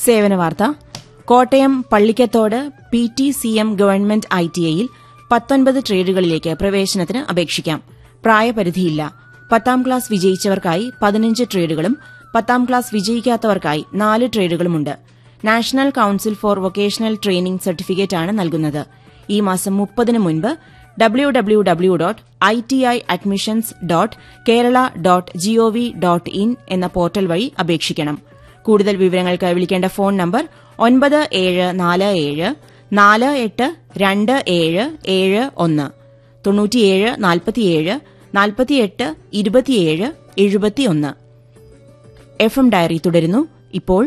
സേവന വാർത്ത Kottayam Pallikkathodu P T C M government I T ഐയിൽ പത്തൊൻപത് ട്രേഡുകളിലേക്ക് പ്രവേശനത്തിന് അപേക്ഷിക്കാം പ്രായപരിധിയില്ല പത്താം ക്ലാസ് വിജയിച്ചവർക്കായി പതിനഞ്ച് ട്രേഡുകളും പത്താം ക്ലാസ് വിജയിക്കാത്തവർക്കായി നാല് ട്രേഡുകളുമുണ്ട് national council for vocational training സർട്ടിഫിക്കറ്റാണ് നൽകുന്നത് ഈ മാസം മുപ്പതിന് മുൻപ് W W W dot I T I admissions dot Kerala dot gov dot in എന്ന പോർട്ടൽ വഴി അപേക്ഷിക്കണം കൂടുതൽ വിവരങ്ങൾക്ക് വിളിക്കേണ്ട ഫോൺ നമ്പർ ഒൻപത് ഏഴ് നാല് ഏഴ് നാല് എട്ട് രണ്ട് ഏഴ് ഏഴ് ഒന്ന് തൊണ്ണൂറ്റിയേഴ് നാൽപ്പത്തിയേഴ് നാൽപ്പത്തിയെട്ട് ഇരുപത്തിയേഴ് എഴുപത്തിയൊന്ന് എഫ് എം ഡയറി തുടരുന്നു ഇപ്പോൾ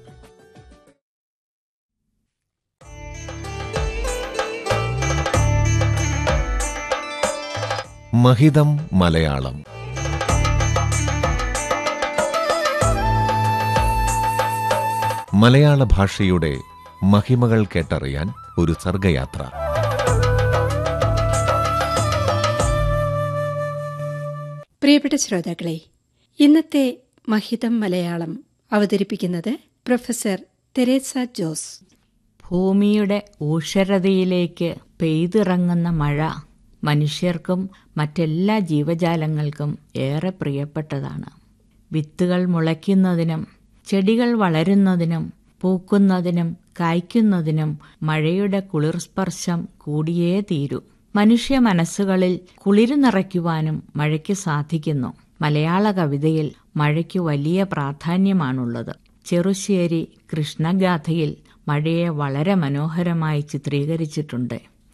മഹിതം മലയാളം മലയാള ഭാഷയുടെ മഹിമകൾ കേട്ടറിയാൻ ഒരു സർഗയാത്ര പ്രിയപ്പെട്ട ശ്രോതാക്കളെ ഇന്നത്തെ മഹിതം മലയാളം അവതരിപ്പിക്കുന്നത് പ്രൊഫസർ തെരേസ ജോസ് ഭൂമിയുടെ ഊഷരതയിലേക്ക് പെയ്തിറങ്ങുന്ന മഴ മനുഷ്യർക്കും മറ്റെല്ലാ ജീവജാലങ്ങൾക്കും ഏറെ പ്രിയപ്പെട്ടതാണ് വിത്തുകൾ മുളയ്ക്കുന്നതിനും ചെടികൾ വളരുന്നതിനും പൂക്കുന്നതിനും കായ്ക്കുന്നതിനും മഴയുടെ കുളിർസ്പർശം കൂടിയേ തീരൂ മനുഷ്യ മനസ്സുകളിൽ കുളിരു നിറയ്ക്കുവാനും മഴയ്ക്ക് സാധിക്കുന്നു മലയാള കവിതയിൽ മഴയ്ക്ക് വലിയ പ്രാധാന്യമാണുള്ളത് ചെറുശ്ശേരി കൃഷ്ണഗാഥയിൽ മഴയെ വളരെ മനോഹരമായി ചിത്രീകരിച്ചിട്ടുണ്ട്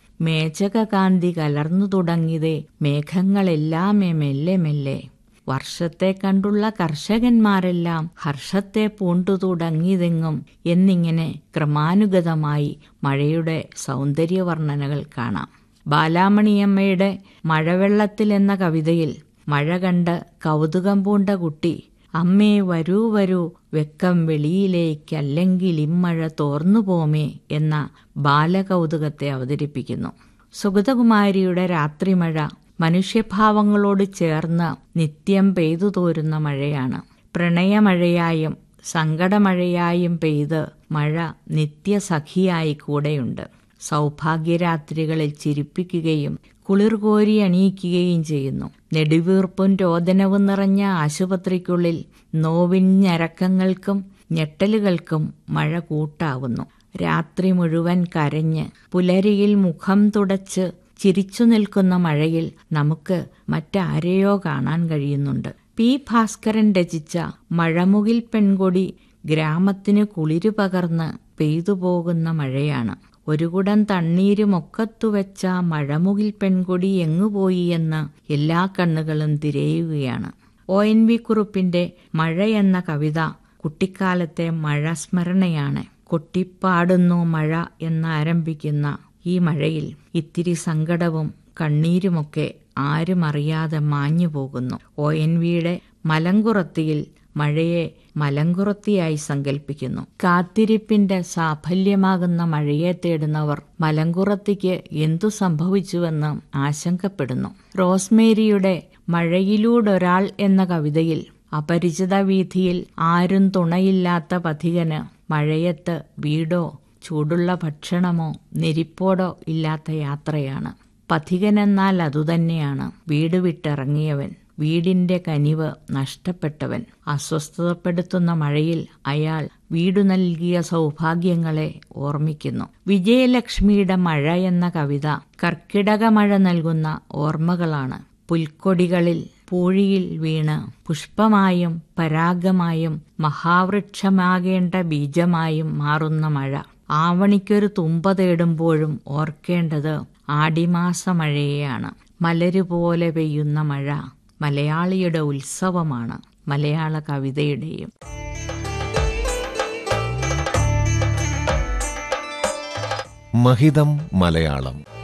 മേചകകാന്തി കലർന്നു തുടങ്ങിയതേ മേഘങ്ങളെല്ലാമേ മെല്ലെ മെല്ലെ വർഷത്തെ കണ്ടുള്ള കർഷകന്മാരെല്ലാം ഹർഷത്തെ പൂണ്ടു തുടങ്ങിയതെങ്ങും എന്നിങ്ങനെ ക്രമാനുഗതമായി മഴയുടെ സൗന്ദര്യവർണ്ണനകൾ കാണാം ബാലാമണിയമ്മയുടെ മഴവെള്ളത്തിൽ എന്ന കവിതയിൽ മഴ കണ്ട് കൗതുകം പൂണ്ട കുട്ടി അമ്മേ വരൂ വരൂ വെക്കം വെളിയിലേക്കല്ലെങ്കിൽ ഇമ്മഴ തോർന്നു പോമേ എന്ന ബാലകൗതുകത്തെ അവതരിപ്പിക്കുന്നു സുഗതകുമാരിയുടെ രാത്രിമഴ മനുഷ്യഭാവങ്ങളോട് ചേർന്ന് നിത്യം പെയ്തു തോരുന്ന മഴയാണ് പ്രണയമഴയായും സങ്കടമഴയായും പെയ്ത് മഴ നിത്യസഖിയായി കൂടെയുണ്ട് സൗഭാഗ്യരാത്രികളിൽ ചിരിപ്പിക്കുകയും കുളിർകോരി അണിയിക്കുകയും ചെയ്യുന്നു നെടുവീർപ്പും രോദനവും നിറഞ്ഞ ആശുപത്രിക്കുള്ളിൽ നോവിൻ ഞരക്കങ്ങൾക്കും ഞെട്ടലുകൾക്കും മഴ കൂട്ടാവുന്നു രാത്രി മുഴുവൻ കരഞ്ഞ് പുലരിയിൽ മുഖം തുടച്ച് ചിരിച്ചു നിൽക്കുന്ന മഴയിൽ നമുക്ക് മറ്റാരെയോ കാണാൻ കഴിയുന്നുണ്ട് പി ഭാസ്കരൻ രചിച്ച മഴമുകിൽ പെൺകൊടി ഗ്രാമത്തിന് കുളിരു പകർന്ന് പെയ്തുപോകുന്ന മഴയാണ് ഒരു കുടം തണ്ണീര് മൊക്കത്തുവെച്ച മഴമുകിൽ പെൺകൊടി എങ്ങുപോയി എന്ന് എല്ലാ കണ്ണുകളും തിരയുകയാണ് ഒ എൻ വി കുറുപ്പിന്റെ മഴ എന്ന കവിത കുട്ടിക്കാലത്തെ മഴ സ്മരണയാണ് കൊട്ടിപ്പാടുന്നു മഴ എന്നാരംഭിക്കുന്ന ഈ മഴയിൽ ഇത്തിരി സങ്കടവും കണ്ണീരുമൊക്കെ ആരും അറിയാതെ മാഞ്ഞു പോകുന്നു ഒ എൻ വിയുടെ മലങ്കുറത്തിയിൽ മഴയെ മലങ്കുറത്തിയായി സങ്കല്പിക്കുന്നു കാത്തിരിപ്പിന്റെ സാഫല്യമാകുന്ന മഴയെ തേടുന്നവർ മലങ്കുറത്തിക്ക് എന്തു സംഭവിച്ചുവെന്ന് ആശങ്കപ്പെടുന്നു റോസ്മേരിയുടെ മഴയിലൂടൊരാൾ എന്ന കവിതയിൽ അപരിചിത വീഥിയിൽ ആരും തുണയില്ലാത്ത പഥികന് മഴയത്ത് വീടോ ചൂടുള്ള ഭക്ഷണമോ നെരിപ്പോടോ ഇല്ലാത്ത യാത്രയാണ് പഥികനെന്നാൽ അതുതന്നെയാണ് വീട് വിട്ടിറങ്ങിയവൻ വീടിന്റെ കനിവ് നഷ്ടപ്പെട്ടവൻ അസ്വസ്ഥതപ്പെടുത്തുന്ന മഴയിൽ അയാൾ വീടു നൽകിയ സൗഭാഗ്യങ്ങളെ ഓർമ്മിക്കുന്നു വിജയലക്ഷ്മിയുടെ മഴ എന്ന കവിത കർക്കിടക മഴ നൽകുന്ന ഓർമ്മകളാണ് പുൽക്കൊടികളിൽ പൂഴിയിൽ വീണ് പുഷ്പമായും പരാഗമായും മഹാവൃക്ഷമാകേണ്ട ബീജമായും മാറുന്ന മഴ ആവണിക്കൊരു തുമ്പ തേടുമ്പോഴും ഓർക്കേണ്ടത് ആടിമാസ മഴയെയാണ് മലരുപോലെ പെയ്യുന്ന മഴ മലയാളിയുടെ ഉത്സവമാണ് മലയാള കവിതയുടെയും മഹിതം മലയാളം